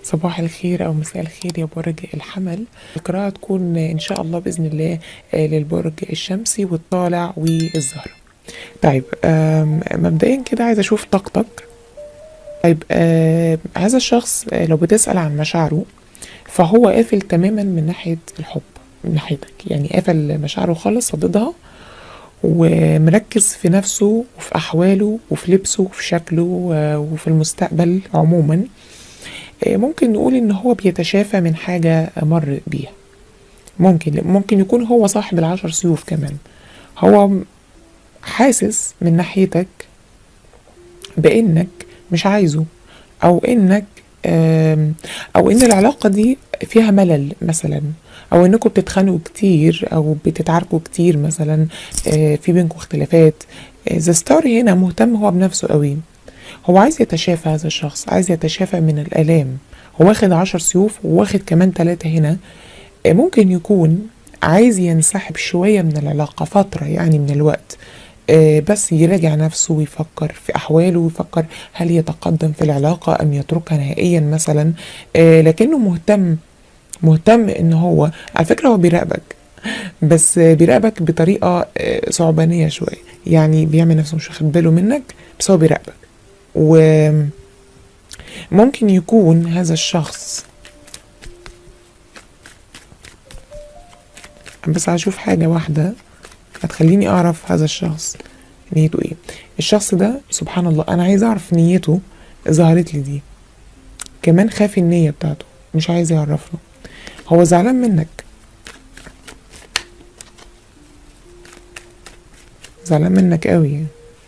صباح الخير أو مساء الخير يا برج الحمل القراءة تكون إن شاء الله بإذن الله آه، للبرج الشمسي والطالع والزهرة طيب آم، مبدئيا كده عايزة أشوف طاقتك طيب آه هذا الشخص آه لو بتسأل عن مشاعره فهو قافل تماما من ناحية الحب من ناحيتك يعني قافل مشاعره خالص صددها ومركز في نفسه وفي أحواله وفي لبسه وفي شكله آه، وفي المستقبل عموما آه، ممكن نقول إن هو بيتشافى من حاجة مر بيها ممكن ممكن يكون هو صاحب العشر سيوف كمان هو حاسس من ناحيتك بإنك مش عايزه أو إنك آم، أو إن العلاقة دي فيها ملل مثلا أو إنكم بتتخانقوا كتير أو بتتعاركوا كتير مثلا آه، في بينكم اختلافات ذا ستار هنا مهتم هو بنفسه قوي هو عايز يتشافى هذا الشخص عايز يتشافى من الآلام هو واخد عشر سيوف وواخد كمان ثلاثة هنا آه، ممكن يكون عايز ينسحب شوية من العلاقة فترة يعني من الوقت آه، بس يراجع نفسه ويفكر في أحواله ويفكر هل يتقدم في العلاقة أم يتركها نهائيا مثلا آه، لكنه مهتم مهتم إن هو على فكرة هو بيراقبك بس آه، بيراقبك بطريقة آه، صعبانية شوية يعني بيعمل نفسه مش واخد باله منك بس هو بيراقبك وممكن يكون هذا الشخص بس هشوف حاجة واحدة هتخليني أعرف هذا الشخص نيته إيه الشخص ده سبحان الله أنا عايز أعرف نيته ظهرت لي دي كمان خاف النية بتاعته مش عايز يعرف له هو زعلان منك زعلان منك قوي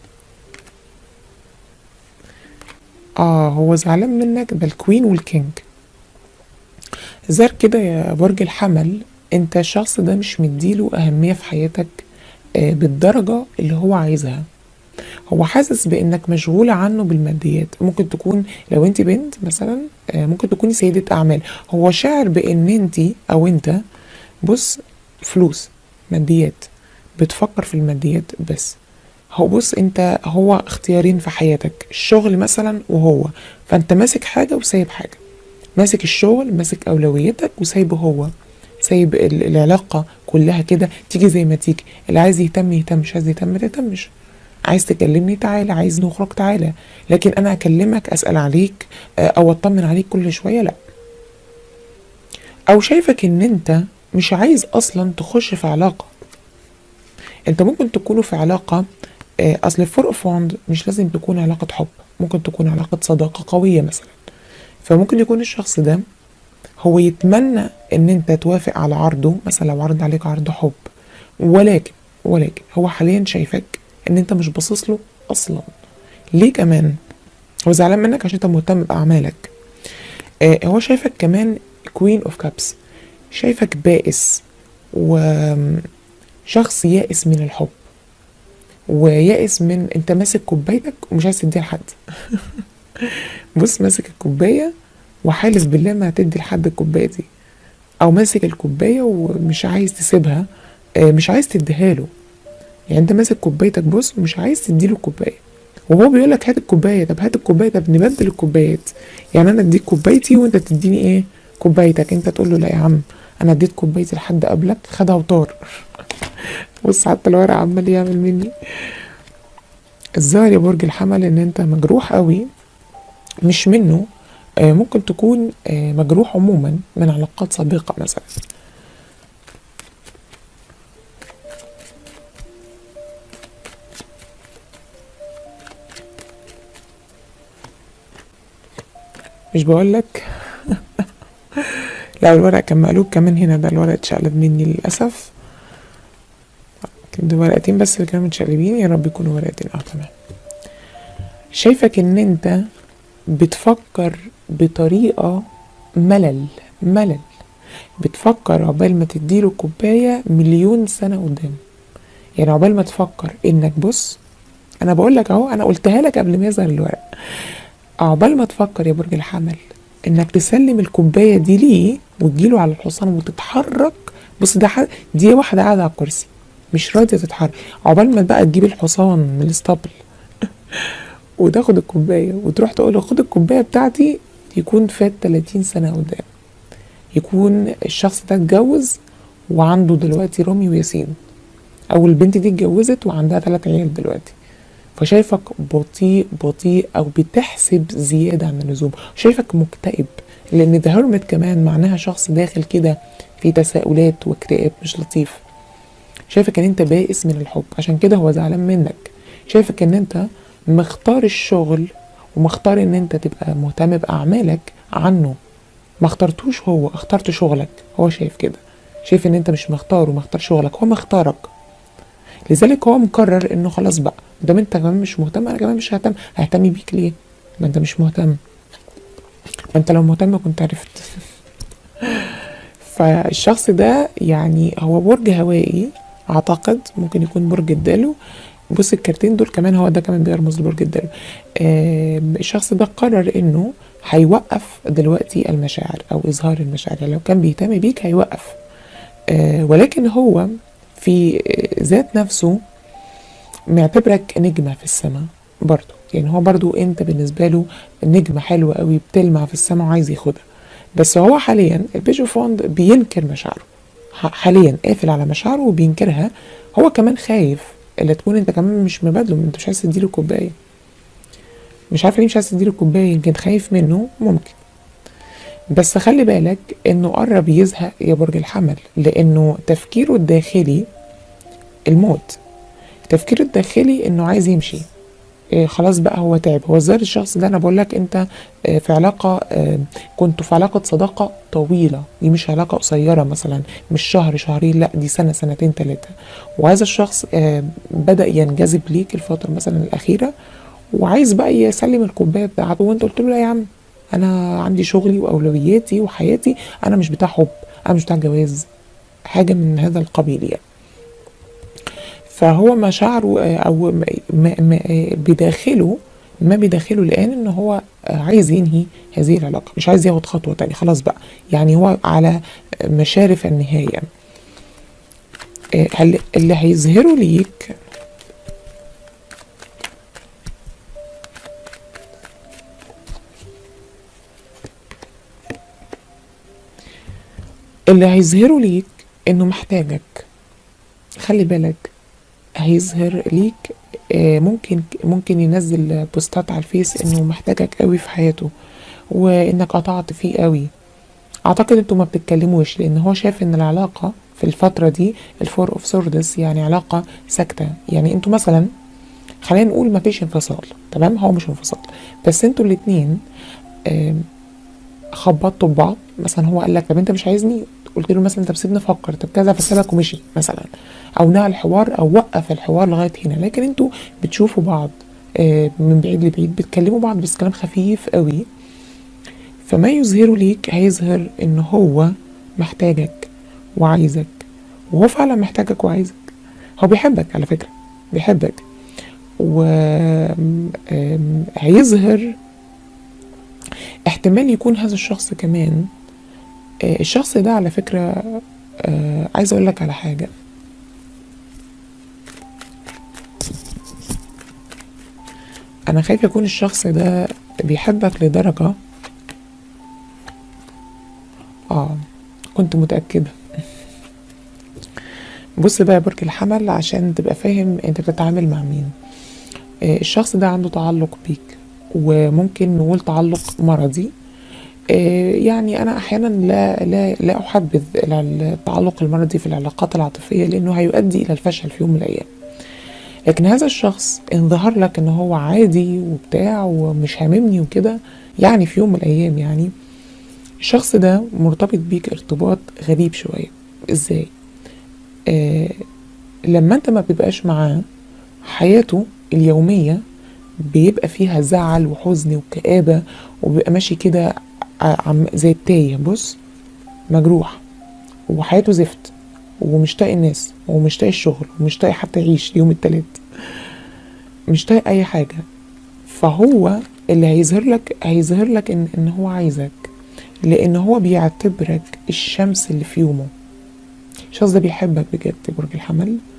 اه هو زعلان منك ده الكوين والكينج زار كده يا برج الحمل انت الشخص ده مش مديله أهمية في حياتك آه، بالدرجة اللي هو عايزها هو حاسس بانك مشغولة عنه بالماديات ممكن تكون لو انت بنت مثلا آه، ممكن تكوني سيدة اعمال هو شاعر بان انت او انت بص فلوس ماديات بتفكر في الماديات بس هو بص انت هو اختيارين في حياتك الشغل مثلا وهو فانت ماسك حاجة وسايب حاجة ماسك الشغل ماسك اولويتك وسايبه هو سايب ال- العلاقة كلها كده تيجي زي ما تيجي اللي عايز يهتم يهتم مش عايز يهتم ما تهتمش عايز تكلمني تعالى عايز نخرج تعالى لكن انا اكلمك اسال عليك آه، او اطمن عليك كل شويه لا او شايفك ان انت مش عايز اصلا تخش في علاقه انت ممكن تكونوا في علاقه آه، اصل الفور اوف واند مش لازم تكون علاقه حب ممكن تكون علاقه صداقه قويه مثلا فممكن يكون الشخص ده هو يتمنى ان انت توافق على عرضه مثلا لو عرض عليك عرض حب ولكن ولكن هو حاليا شايفك ان انت مش باصص له اصلا ليه كمان هو زعلان منك عشان انت مهتم باعمالك آه هو شايفك كمان كوين اوف كابس شايفك بائس وشخص يائس من الحب ويائس من انت ماسك كوبايتك ومش عايز تديها لحد بص ماسك الكوبايه وحالف بالله ما هتدي لحد الكوبايه دي او ماسك الكوبايه ومش عايز تسيبها آه، مش عايز تديها له يعني انت ماسك كوبايتك بص ومش عايز تديله الكوبايه وهو بيقول لك هات الكوبايه طب هات الكوبايه طب نبدل الكوبايات يعني انا اديك كوبايتي وانت تديني ايه كوبايتك انت تقول له لا يا عم انا اديت كوبايتي لحد قبلك خدها وطار بص حتى الورق عمال يعمل مني الظاهر يا برج الحمل ان انت مجروح قوي مش منه آه، ممكن تكون آه، مجروح عموما من علاقات سابقة مثلا مش بقولك لا الورق كان مقلوب كمان هنا ده الورق اتشقلب مني للأسف ده ورقتين بس اللي كانوا متشقلبين يا رب يكونوا ورقتين اه تمام شايفك ان انت بتفكر بطريقة ملل ملل بتفكر عقبال ما تديله كوباية مليون سنة قدام يعني عقبال ما تفكر انك بص انا بقول لك اهو انا قلتها لك قبل ما يظهر الورق عقبال ما تفكر يا برج الحمل انك تسلم الكوباية دي ليه وتجيله على الحصان وتتحرك بص ده ح... دي واحدة قاعدة على الكرسي مش راضية تتحرك عقبال ما بقى تجيب الحصان من الاسطبل وتاخد الكوبايه وتروح تقول له خد الكوبايه بتاعتي يكون فات 30 سنة قدام يكون الشخص ده اتجوز وعنده دلوقتي رامي وياسين او البنت دي اتجوزت وعندها ثلاث عيال دلوقتي فشايفك بطيء بطيء او بتحسب زيادة عن اللزوم شايفك مكتئب لان ذا هيرمت كمان معناها شخص داخل كده في تساؤلات واكتئاب مش لطيف شايفك ان انت بائس من الحب عشان كده هو زعلان منك شايفك ان انت مختار الشغل ومختار ان انت تبقى مهتم باعمالك عنه ما اخترتوش هو اخترت شغلك هو شايف كده شايف ان انت مش مختار ومختار شغلك هو مختارك لذلك هو مقرر انه خلاص بقى دام انت كمان مش مهتم انا كمان مش ههتم ههتم بيك ليه ما انت مش مهتم ما انت لو مهتم كنت عرفت فالشخص ده يعني هو برج هوائي اعتقد ممكن يكون برج الدلو بص الكارتين دول كمان هو ده كمان بيرمز لبرج الدلو آه الشخص ده قرر انه هيوقف دلوقتي المشاعر او اظهار المشاعر يعني لو كان بيهتم بيك هيوقف آه ولكن هو في ذات نفسه معتبرك نجمة في السماء برضو يعني هو برضو انت بالنسبة له نجمة حلوة قوي بتلمع في السماء وعايز ياخدها بس هو حاليا البيجو فوند بينكر مشاعره حاليا قافل على مشاعره وبينكرها هو كمان خايف اللي تكون انت كمان مش مبادله انت مش عايز تديله كوبايه مش عارف ليه مش عايز تديله كوبايه يمكن خايف منه ممكن بس خلي بالك انه قرب يزهق يا برج الحمل لانه تفكيره الداخلي الموت تفكيره الداخلي انه عايز يمشي إيه خلاص بقى هو تعب هو ظاهر الشخص ده انا بقول لك انت آه في علاقه آه كنتوا في علاقه صداقه طويله دي مش علاقه قصيره مثلا مش شهر شهرين لا دي سنه سنتين ثلاثه وهذا الشخص آه بدا ينجذب ليك الفتره مثلا الاخيره وعايز بقى يسلم الكوبايه بتاعته وانت قلت له لا يا عم انا عندي شغلي واولوياتي وحياتي انا مش بتاع حب انا مش بتاع جواز حاجه من هذا القبيل يعني فهو مشاعره او ما ما بداخله ما بداخله الان ان هو عايز ينهي هذه العلاقه مش عايز ياخد خطوه تانية خلاص بقى يعني هو على مشارف النهايه اللي هيظهره ليك اللي هيظهره ليك انه محتاجك خلي بالك هيظهر ليك ممكن ممكن ينزل بوستات على الفيس انه محتاجك قوي في حياته وانك قطعت فيه قوي اعتقد انتوا ما بتتكلموش لان هو شايف ان العلاقه في الفتره دي الفور اوف سوردس يعني علاقه ساكته يعني انتوا مثلا خلينا نقول ما فيش انفصال تمام هو مش انفصال بس انتوا الاتنين خبطتوا ببعض مثلا هو قال لك طب انت مش عايزني قلت له مثلا طب سيبني افكر طب كذا فسابك ومشي مثلا او نهى الحوار او وقف الحوار لغايه هنا لكن انتوا بتشوفوا بعض من بعيد لبعيد بتكلموا بعض بس كلام خفيف قوي فما يظهره ليك هيظهر ان هو محتاجك وعايزك وهو فعلا محتاجك وعايزك هو بيحبك على فكره بيحبك و هيظهر احتمال يكون هذا الشخص كمان الشخص ده على فكرة عايز اقول لك على حاجة انا خايف يكون الشخص ده بيحبك لدرجة اه كنت متأكدة بص بقى يا برج الحمل عشان تبقى فاهم انت بتتعامل مع مين الشخص ده عنده تعلق بيك وممكن نقول تعلق مرضي يعني انا احيانا لا لا لا احبذ التعلق المرضي في العلاقات العاطفيه لانه هيؤدي الى الفشل في يوم من الايام لكن هذا الشخص ان ظهر لك ان هو عادي وبتاع ومش هاممني وكده يعني في يوم من الايام يعني الشخص ده مرتبط بيك ارتباط غريب شويه ازاي آه لما انت ما بيبقاش معاه حياته اليوميه بيبقى فيها زعل وحزن وكآبة وبيبقى ماشي كده زي التايه بص مجروح وحياته زفت ومش طايق الناس ومش طايق الشغل ومش طايق حتى يعيش اليوم التلات مش طايق اي حاجة فهو اللي هيظهر لك هيظهر لك ان, إن هو عايزك لان هو بيعتبرك الشمس اللي في يومه الشخص ده بيحبك بجد برج الحمل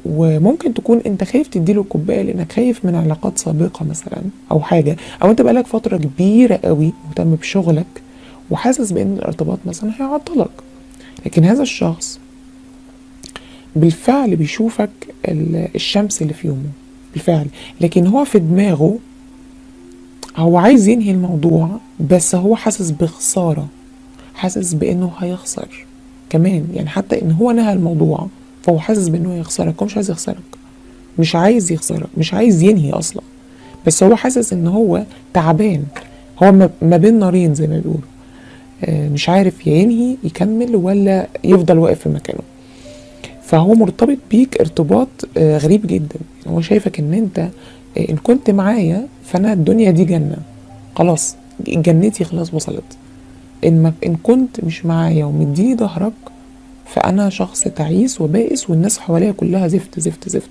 وممكن تكون انت خايف تديله الكوبايه لانك خايف من علاقات سابقه مثلا او حاجه او انت بقالك فتره كبيره قوي مهتم بشغلك وحاسس بان الارتباط مثلا هيعطلك لكن هذا الشخص بالفعل بيشوفك ال- الشمس اللي في يومه بالفعل لكن هو في دماغه هو عايز ينهي الموضوع بس هو حاسس بخسارة حاسس بانه هيخسر كمان يعني حتى ان هو نهى الموضوع فهو حاسس بانه هيخسرك هو مش عايز يخسرك مش عايز يخسرك مش عايز ينهي اصلا بس هو حاسس ان هو تعبان هو ما- ما بين نارين زي ما بيقولوا آه، مش عارف يا ينهي يكمل ولا يفضل واقف في مكانه فهو مرتبط بيك ارتباط آه، غريب جدا هو شايفك ان انت آه، ان كنت معايا فانا الدنيا دي جنة خلاص جنتي خلاص وصلت ان ما ان كنت مش معايا ومديني ظهرك فانا شخص تعيس وبائس والناس حواليا كلها زفت زفت زفت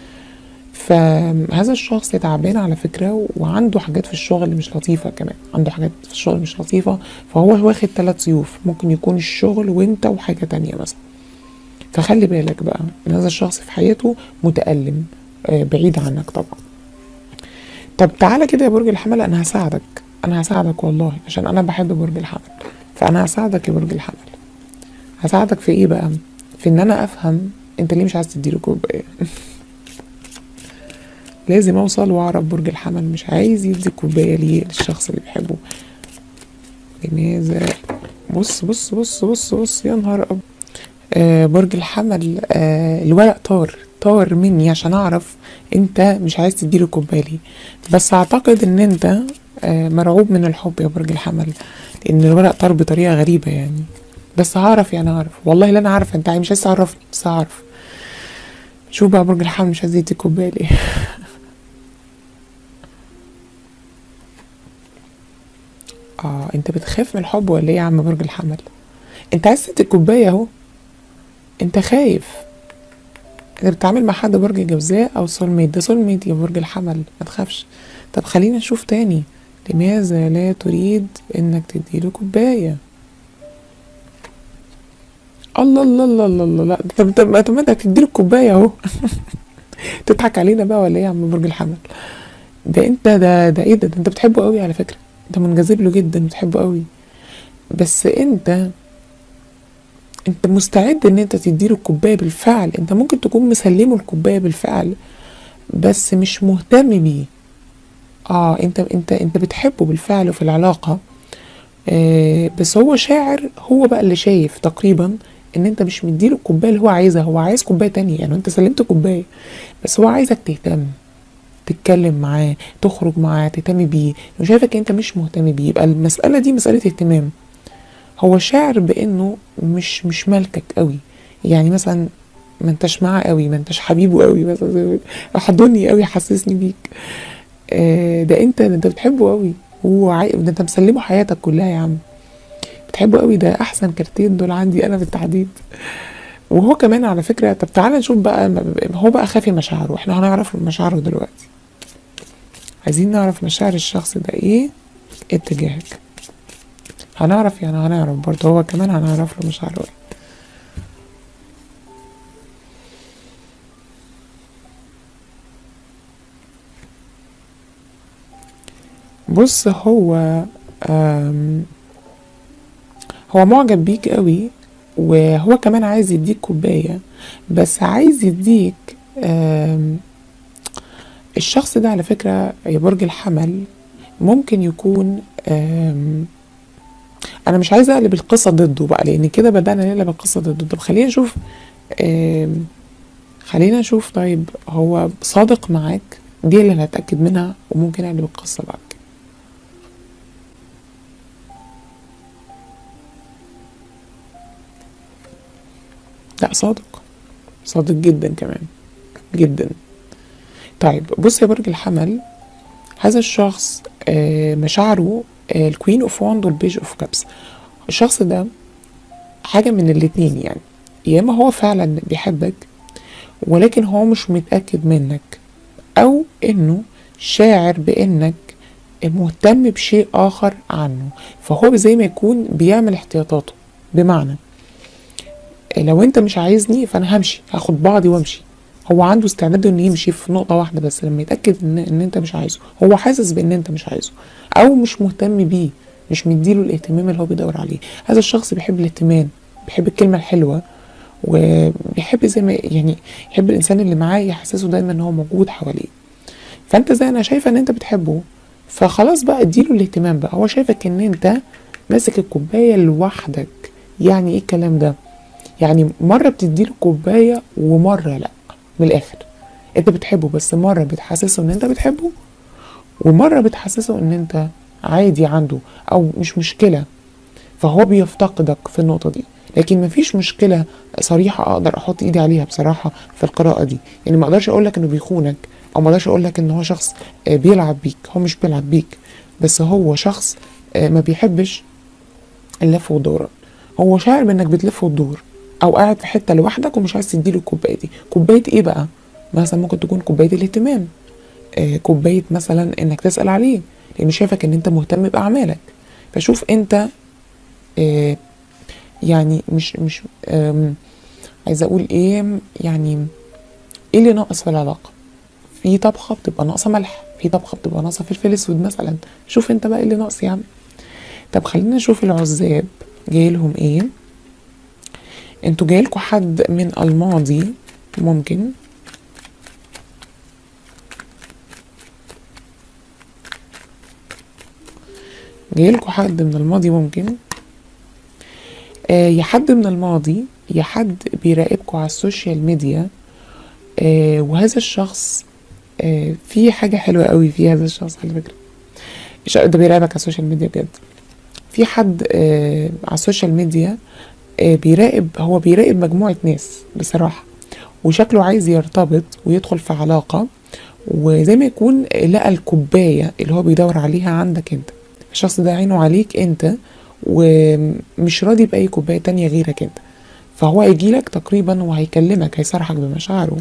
فهذا الشخص تعبان على فكرة وعنده حاجات في الشغل مش لطيفة كمان عنده حاجات في الشغل مش لطيفة فهو واخد ثلاث سيوف ممكن يكون الشغل وانت وحاجة تانية مثلا فخلي بالك بقى ان هذا الشخص في حياته متألم آه، بعيد عنك طبعا طب تعالى كده يا برج الحمل انا هساعدك انا هساعدك والله عشان انا بحب برج الحمل فانا هساعدك يا برج الحمل هساعدك في ايه بقى في ان انا افهم انت ليه مش عايز تديله كوبايه لازم اوصل واعرف برج الحمل مش عايز يدي كوبايه ليه للشخص اللي بيحبه لماذا بص بص بص بص بص يا نهار ابيض آه برج الحمل آه الورق طار طار مني عشان اعرف انت مش عايز تديله كوبايه ليه بس اعتقد ان انت آه مرعوب من الحب يا برج الحمل لان الورق طار بطريقه غريبه يعني بس هعرف يعني هعرف والله لا انا عارفه انت مش عايز تعرفني بس هعرف شوف بقى برج الحمل مش عايز يدي كوبايه ليه اه انت بتخاف من الحب ولا ايه يا عم برج الحمل انت عايز تدي كوبايه اهو انت خايف انت بتتعامل مع حد برج الجوزاء او سول ميت ده سول ميت يا برج الحمل ما تخافش طب خلينا نشوف تاني لماذا لا تريد انك تديله كوبايه الله الله الله الله الله لا طب طب طب ما انت هتديله الكوبايه اهو تضحك علينا بقى ولا ايه يا عم برج الحمل ده انت ده ده ايه ده, ده انت بتحبه قوي على فكره انت منجذب له جدا بتحبه قوي بس انت انت مستعد ان انت تديله الكوبايه بالفعل انت ممكن تكون مسلمه الكوبايه بالفعل بس مش مهتم بيه اه انت انت انت بتحبه بالفعل وفي العلاقه آه بس هو شاعر هو بقى اللي شايف تقريبا ان انت مش مديله الكوبايه اللي هو عايزها هو عايز كوبايه تانية يعني انت سلمت كوبايه بس هو عايزك تهتم تتكلم معاه تخرج معاه تهتم بيه لو شايفك انت مش مهتم بيه يبقى المساله دي مساله اهتمام هو شاعر بانه مش مش مالكك قوي يعني مثلا ما انتش معاه قوي ما انتش حبيبه قوي مثلا زي ما بيقولوا. حضني قوي حسسني بيك آه ده انت ده انت بتحبه قوي هو عاي... ده انت مسلمه حياتك كلها يا عم بتحبه قوي ده احسن كارتين دول عندي انا بالتحديد وهو كمان على فكره طب تعالى نشوف بقى ما هو بقى خافي مشاعره احنا هنعرف مشاعره دلوقتي عايزين نعرف مشاعر الشخص ده ايه اتجاهك هنعرف يعني هنعرف برضه هو كمان هنعرف له مشاعره ايه بص هو آم، هو معجب بيك قوي وهو كمان عايز يديك كوباية بس عايز يديك آم، الشخص ده على فكرة يا برج الحمل ممكن يكون آم، انا مش عايزه اقلب القصه ضده بقى لان كده بدانا نقلب القصه ضده طب خلينا نشوف آم، خلينا نشوف طيب هو صادق معاك دي اللي هنتاكد منها وممكن اقلب القصه بعد كده لا صادق صادق جدا كمان جدا طيب بص يا برج الحمل هذا الشخص آه، مشاعره الكوين اوف واند والبيج اوف كابس الشخص ده حاجة من الاتنين يعني يا اما هو فعلا بيحبك ولكن هو مش متأكد منك او انه شاعر بانك مهتم بشيء اخر عنه فهو زي ما يكون بيعمل احتياطاته بمعنى لو انت مش عايزني فانا همشي هاخد بعضي وامشي هو عنده استعداد انه يمشي في نقطة واحدة بس لما يتأكد ان, إن انت مش عايزه هو حاسس بان انت مش عايزه او مش مهتم بيه مش مديله الاهتمام اللي هو بيدور عليه هذا الشخص بيحب الاهتمام بيحب الكلمة الحلوة وبيحب زي ما يعني يحب الانسان اللي معاه يحسسه دايما ان هو موجود حواليه فانت زي انا شايفه ان انت بتحبه فخلاص بقى اديله الاهتمام بقى هو شايفك ان انت ماسك الكوبايه لوحدك يعني ايه الكلام ده يعني مره بتديله كوبايه ومره لا من الاخر انت بتحبه بس مره بتحسسه ان انت بتحبه ومره بتحسسه ان انت عادي عنده او مش مشكله فهو بيفتقدك في النقطه دي لكن مفيش مشكله صريحه اقدر احط ايدي عليها بصراحه في القراءه دي يعني ما اقدرش اقول لك انه بيخونك او ما اقدرش اقول لك ان هو شخص آه، بيلعب بيك هو مش بيلعب بيك بس هو شخص آه، ما بيحبش اللف والدوران هو شاعر بانك بتلف وتدور او قاعد في حته لوحدك ومش عايز تديله الكوبايه دي كوبايه ايه بقى مثلا ممكن تكون كوبايه الاهتمام آه، كوبايه مثلا انك تسال عليه لانه شايفك ان انت مهتم باعمالك فشوف انت آه، يعني مش مش آم، عايزه اقول ايه يعني ايه اللي ناقص في العلاقه في طبخه بتبقى ناقصه ملح في طبخه بتبقى ناقصه فلفل اسود مثلا شوف انت بقى ايه اللي ناقص يا عم طب خلينا نشوف العزاب جاي لهم ايه انتوا جايلكوا حد من الماضي ممكن جايلكوا حد من الماضي ممكن آه يا حد من الماضي يا حد بيراقبكوا على السوشيال ميديا آه وهذا الشخص آه في حاجة حلوة قوي في هذا الشخص على فكرة الش- ده بيراقبك على السوشيال ميديا بجد في حد آه على السوشيال ميديا آه بيراقب هو بيراقب مجموعة ناس بصراحة وشكله عايز يرتبط ويدخل في علاقة وزي ما يكون لقى الكوباية اللي هو بيدور عليها عندك انت الشخص ده عينه عليك انت ومش راضي بأي كوباية تانية غيرك انت فهو هيجيلك تقريبا وهيكلمك هيصرحك بمشاعره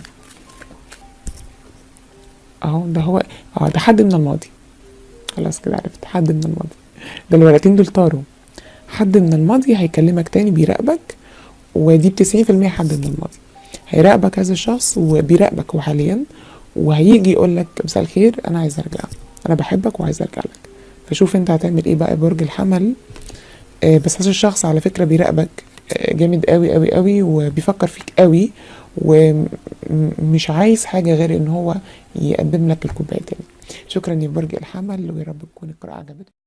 اهو ده هو اه ده حد من الماضي خلاص كده عرفت حد من الماضي ده الورقتين دول طاروا حد من الماضي هيكلمك تاني بيراقبك ودي بتسعين في المية حد من الماضي هيراقبك هذا الشخص وبيراقبك هو حاليا وهيجي يقول لك مساء الخير انا عايز ارجع انا بحبك وعايز ارجع لك فشوف انت هتعمل ايه بقى يا برج الحمل آه بس هذا الشخص على فكرة بيراقبك آه جامد قوي قوي قوي وبيفكر فيك قوي ومش عايز حاجة غير ان هو يقدم لك الكوباية تاني شكرا يا برج الحمل ويا رب تكون القراءة عجبتك